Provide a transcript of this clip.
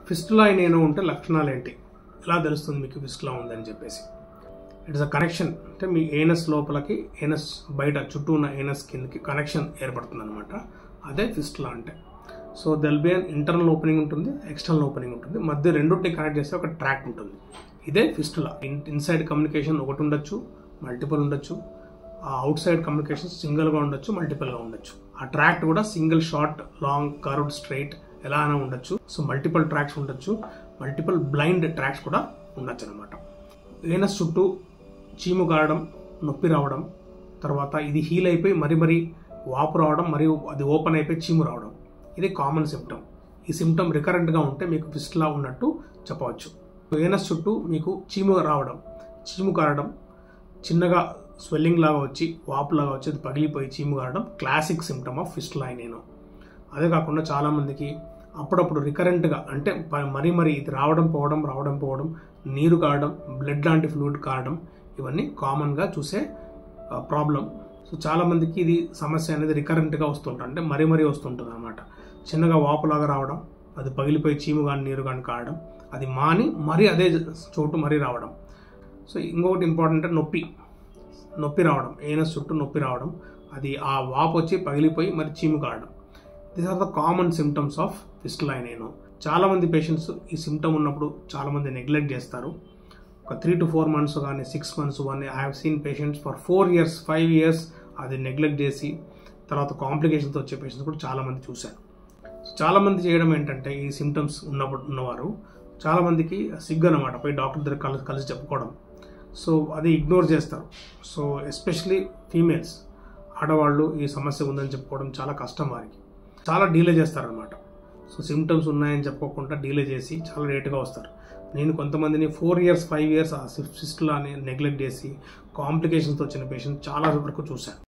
fistula నేను ఉంటే లక్షణాలు ఏంటి ఎలా తెలుస్తుంది మీకు ఫిస్టులా ఉందని చెప్పేసి ఇట్స్ అ కనెక్షన్ అంటే మీ ఏనస్ లోపలికి ఏనస్ బయట చుట్టూ ఉన్న ఏనస్ కిందకి కనెక్షన్ ఏర్పడుతుంది అనమాట అదే ఫిస్టులా అంటే so there'll be an internal opening ఉంటుంది ఎక్స్టర్నల్ ఓపెనింగ్ ఉంటుంది మధ్య రెండింటిని కనెక్ట్ చేస్తే ఒక ట్రాక్ ఉంటుంది ఇదే ఫిస్టులా ఇన్సైడ్ కమ్యూనికేషన్ ఒకటి ఉండొచ్చు మల్టిపుల్ ఉండొచ్చు ఆ అవుట్ సైడ్ కమ్యూనికేషన్ సింగిల్గా ఉండొచ్చు మల్టిపుల్గా ఉండొచ్చు ఆ ట్రాక్ కూడా single short long curved straight ఎలా అయినా ఉండొచ్చు సో మల్టిపుల్ ట్రాక్స్ ఉండొచ్చు మల్టిపుల్ బ్లైండ్ ట్రాక్స్ కూడా ఉండొచ్చు అనమాట ఏనస్ చుట్టూ చీము కారడం నొప్పి రావడం తర్వాత ఇది హీల్ అయిపోయి మరి మరి వాపు రావడం మరియు అది ఓపెన్ అయిపోయి చీము రావడం ఇది కామన్ సిమ్టమ్ ఈ సిమ్టమ్ రికరెంట్గా ఉంటే మీకు ఫిస్ట్లా ఉన్నట్టు చెప్పవచ్చు ఏనస్ చుట్టూ మీకు చీము రావడం చీము కారడం చిన్నగా స్వెల్లింగ్ లాగా వచ్చి వాపు లాగా వచ్చి అది పగిలిపోయి చీము కారడం క్లాసిక్ సిమ్టమ్ ఆఫ్ ఫిస్టులా నేను అదే కాకుండా చాలామందికి అప్పుడప్పుడు రికరెంట్గా అంటే ప- మరీ మరీ ఇది రావడం పోవడం రావడం పోవడం నీరు కారడం బ్లడ్ లాంటి ఫ్లూయిడ్ కారడం ఇవన్నీ కామన్గా చూసే ప్రాబ్లం సో చాలామందికి ఇది సమస్య అనేది రికరెంట్గా వస్తుంటుంది అంటే మరీ మరీ వస్తుంటుంది అనమాట చిన్నగా వాపులాగా రావడం అది పగిలిపోయి చీము కానీ నీరు కానీ కారడం అది మాని మరీ అదే చోటు మరీ రావడం సో ఇంకొకటి ఇంపార్టెంట్ అంటే నొప్పి నొప్పి రావడం ఏనస్ చుట్టూ నొప్పి రావడం అది ఆ వాపు వచ్చి పగిలిపోయి మరి చీము కారడం these are the common symptoms of fistula నేను చాలా మంది పేషెంట్స్ ఈ సిమ్టమ్ ఉన్నప్పుడు చాలా మంది నెగ్లెక్ట్ చేస్తారు ఒక త్రీ టు ఫోర్ మంత్స్ కానీ సిక్స్ మంత్స్ కానీ I have seen patients for four years five years అది నెగ్లెక్ట్ చేసి తర్వాత కాంప్లికేషన్తో వచ్చే పేషెంట్స్ కూడా చాలా మంది చూశాను చాలా మంది చేయడం ఏంటంటే ఈ సిమ్టమ్స్ ఉన్నప్పుడు ఉన్నవారు చాలా మందికి సిగ్గు అనమాట పోయి డాక్టర్ దగ్గర కలిసి కలిసి చెప్పుకోవడం సో అది ఇగ్నోర్ చేస్తారు సో ఎస్పెషలీ ఫీమేల్స్ ఆడవాళ్ళు ఈ సమస్య ఉందని చెప్పుకోవడం చాలా కష్టం వారికి చాలా డీలే చేస్తారనమాట సో సిమ్టమ్స్ ఉన్నాయని చెప్పుకోకుండా డీలే చేసి చాలా లేట్గా వస్తారు నేను కొంతమందిని ఫోర్ ఇయర్స్ ఫైవ్ ఇయర్స్ ఆ సిస్టులాని నెగ్లెక్ట్ చేసి కాంప్లికేషన్స్తో వచ్చిన పేషెంట్ చాలా వరకు చూశాను